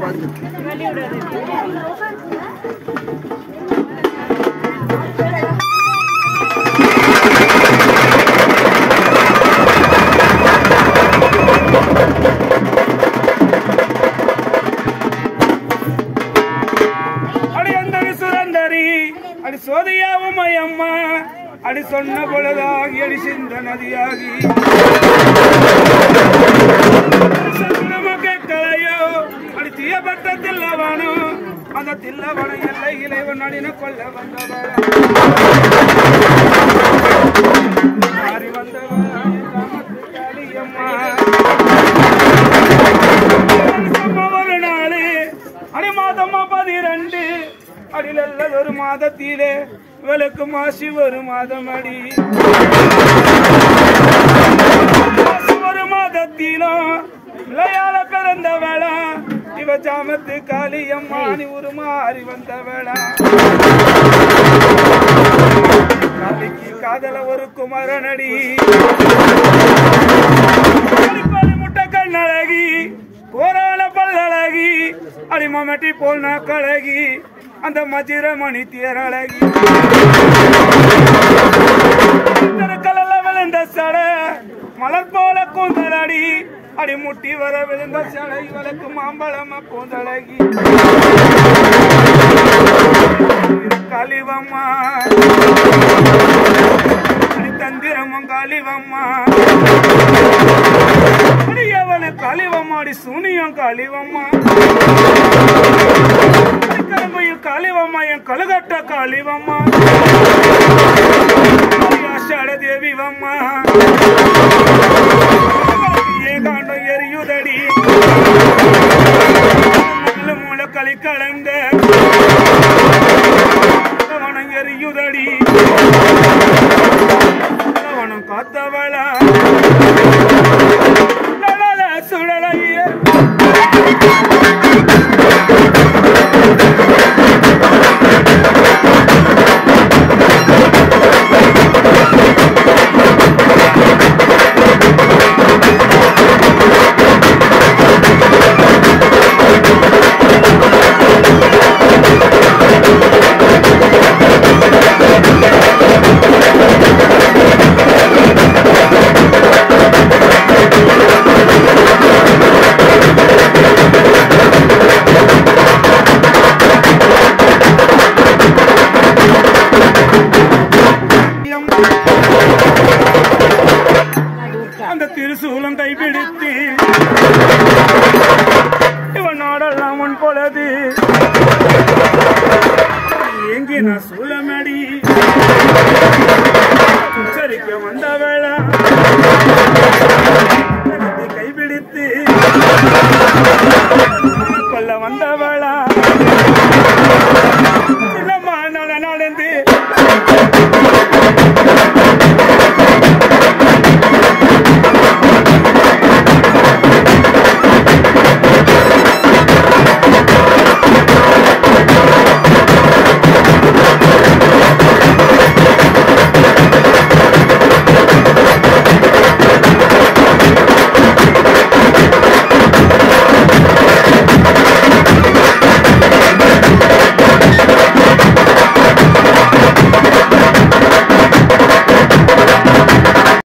அடி அந்தரி சுரந்தரி அடி சோதியாவும் அம்மா அடி சொன்ன பொழுதாகி அடி சிந்த நதியாகி சந்தனம கேட்கலையோ அடி தீயப்பட்ட தில்லவனோ அந்த தில்லவன எல்லை இளைவன் அடின கொல்ல வந்தவள மாறி வந்தவள என் காமத்து காளியம்மா ஒரு நாளு அடி மாதமா பதிரெண்டு அடிலல்ல ஒரு மாதத்திலே விளக்கு மாசி ஒரு மாதம் அடி மாசி ஒரு மாதத்திலும் விளையாட பிறந்த வேளா இவ ஜாமத்து காளியம்மா நீ உருமாறி வந்த வேளா காளிக்கு காதல ஒரு குமரனடி பலி முட்டை கண்ணழகி கோரான பல்லழகி அடிமமட்டி போல் நாக்கழகி அந்த மஜிர மணி தேரழகி கலல விழுந்த சட மலர் போல கூந்தலடி அடி முட்டி வர விழுந்த சடை வழக்கு மாம்பழம கூந்தலகி கலிவம்மா அடி தந்திரமும் கலிவம்மா அடியவனு கழிவம்மாடி சுனியம் கழிவம்மா கரும்பையில் கழிவம்மா என் கழுகட்ட கழிவம்மா ஆஷாட தேவிவம்மா ஏன் காண்டம் எரியுதடி நல்ல மூல களி கலந்த அவனம் எரியுதடி அவனம் காத்தவளா சுடல சுடலையே அந்த திருசூலம் கைப்பிடித்து இவன் நாடெல்லாம் உன் பொழுது எங்கே நான் சூழமடி உச்சரிக்க வந்த வேளா கைப்பிடித்து கொல்ல வந்த வேளா